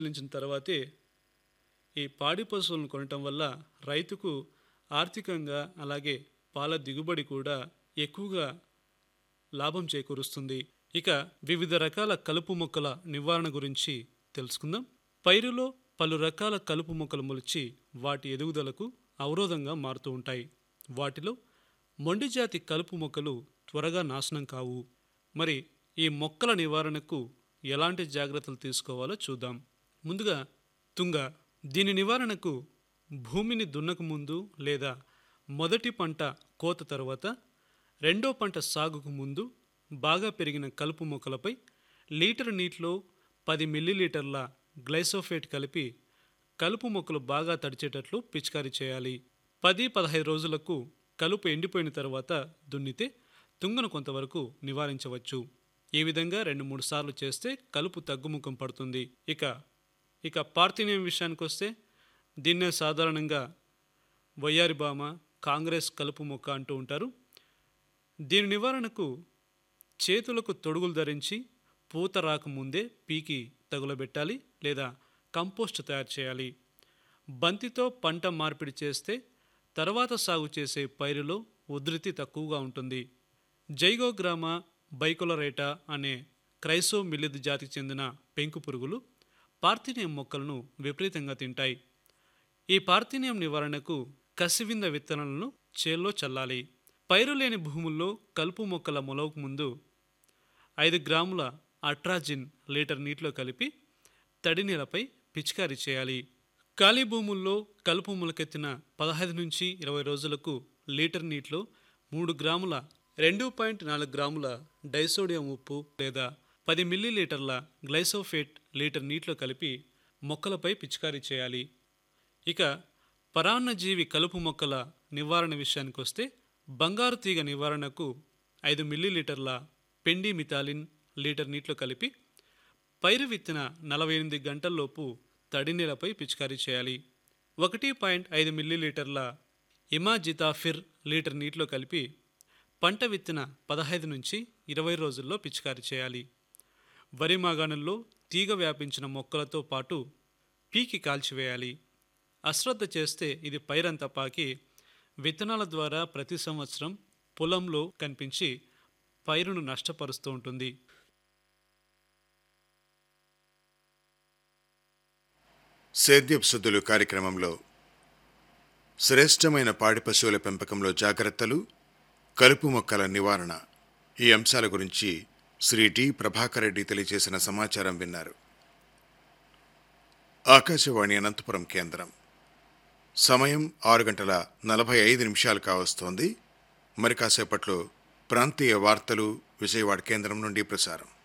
చెల్లించిన తర్వాతే ఈ పాడి పశువులను కొనటం వల్ల రైతుకు ఆర్థికంగా అలాగే పాల దిగుబడి కూడా ఎక్కువగా లాభం చేకూరుస్తుంది ఇక వివిధ రకాల కలుపు మొక్కల నివారణ గురించి తెలుసుకుందాం పైరులో పలు రకాల కలుపు మొక్కలు మొలిచి వాటి ఎదుగుదలకు అవరోధంగా మారుతూ ఉంటాయి వాటిలో మొండి జాతి కలుపు మొక్కలు త్వరగా నాశనం కావు మరి ఈ మొక్కల నివారణకు ఎలాంటి జాగ్రత్తలు తీసుకోవాలో చూద్దాం ముందుగా తుంగ దీని నివారణకు భూమిని దున్నక ముందు లేదా మొదటి పంట కోత తర్వాత రెండో పంట సాగుకు ముందు బాగా పెరిగిన కలుపు మొక్కలపై లీటర్ నీటిలో పది మిల్లీలీటర్ల గ్లైసోఫేట్ కలిపి కలుపు మొక్కలు బాగా తడిచేటట్లు పిచికారీ చేయాలి పది పదహైదు రోజులకు కలుపు ఎండిపోయిన తర్వాత దున్నితే తుంగను కొంతవరకు నివారించవచ్చు ఈ విధంగా రెండు మూడు సార్లు చేస్తే కలుపు తగ్గుముఖం పడుతుంది ఇక ఇక పార్థినియం విషయానికి వస్తే దీన్నే సాధారణంగా వయ్యారిబామ కాంగ్రెస్ కలుపు మొక్క అంటూ ఉంటారు దీని నివారణకు చేతులకు తొడుగులు ధరించి పూత రాకముందే పీకి తగులబెట్టాలి లేదా కంపోస్ట్ తయారు చేయాలి బంతితో పంట మార్పిడి చేస్తే తర్వాత సాగు చేసే పైరులో ఉధృతి తక్కువగా ఉంటుంది జైగోగ్రామ బైకులరేటా అనే క్రైసో మిల్లిద్ జాతికి చెందిన పెంకు పురుగులు పార్థినియం మొక్కలను విపరీతంగా తింటాయి ఈ పార్థినియం నివారణకు కసివింద విత్తనాలను చేల్లో చల్లాలి పైరు లేని భూముల్లో కలుపు మొక్కల మొలవకు ముందు ఐదు గ్రాముల అట్రాజిన్ లీటర్ నీటిలో కలిపి తడి నీలపై పిచికారీ చేయాలి ఖాళీ భూముల్లో కలుపు మొలకెత్తిన పదహైదు నుంచి ఇరవై రోజులకు లీటర్ నీటిలో మూడు గ్రాముల రెండు పాయింట్ నాలుగు గ్రాముల డైసోడియం ఉప్పు లేదా పది మిల్లీలీటర్ల గ్లైసోఫేట్ లీటర్ నీటిలో కలిపి మొక్కలపై పిచికారీ చేయాలి ఇక పరాన్నజీవి కలుపు మొక్కల నివారణ విషయానికి వస్తే బంగారు తీగ నివారణకు ఐదు మిల్లీలీటర్ల పెండి మిథాలిన్ లీటర్ నీటిలో కలిపి పైరు విత్తిన నలభై ఎనిమిది గంటల్లోపు తడి నీలపై పిచికారీ చేయాలి ఒకటి పాయింట్ ఐదు మిల్లీలీటర్ల ఇమాజితాఫిర్ లీటర్ నీటిలో కలిపి పంట విత్తిన పదహైదు నుంచి ఇరవై రోజుల్లో పిచికారీ చేయాలి వరి మాగాణంలో తీగ వ్యాపించిన మొక్కలతో పాటు పీకి కాల్చివేయాలి అశ్రద్ధ చేస్తే ఇది పైరంతా పాకి విత్తనాల ద్వారా ప్రతి సంవత్సరం పొలంలో కనిపించి పైరును నష్టపరుస్తూ ఉంటుంది సేద్యపు సుద్దులు కార్యక్రమంలో శ్రేష్టమైన పాడి పశువుల పెంపకంలో జాగ్రత్తలు కలుపు మొక్కల నివారణ ఈ అంశాల గురించి శ్రీ టి ప్రభాకర్ రెడ్డి తెలియజేసిన సమాచారం విన్నారు ఆకాశవాణి అనంతపురం కేంద్రం సమయం ఆరు గంటల నలభై ఐదు నిమిషాలు కావస్తోంది మరి కాసేపట్లో ప్రాంతీయ వార్తలు విజయవాడ కేంద్రం నుండి ప్రసారం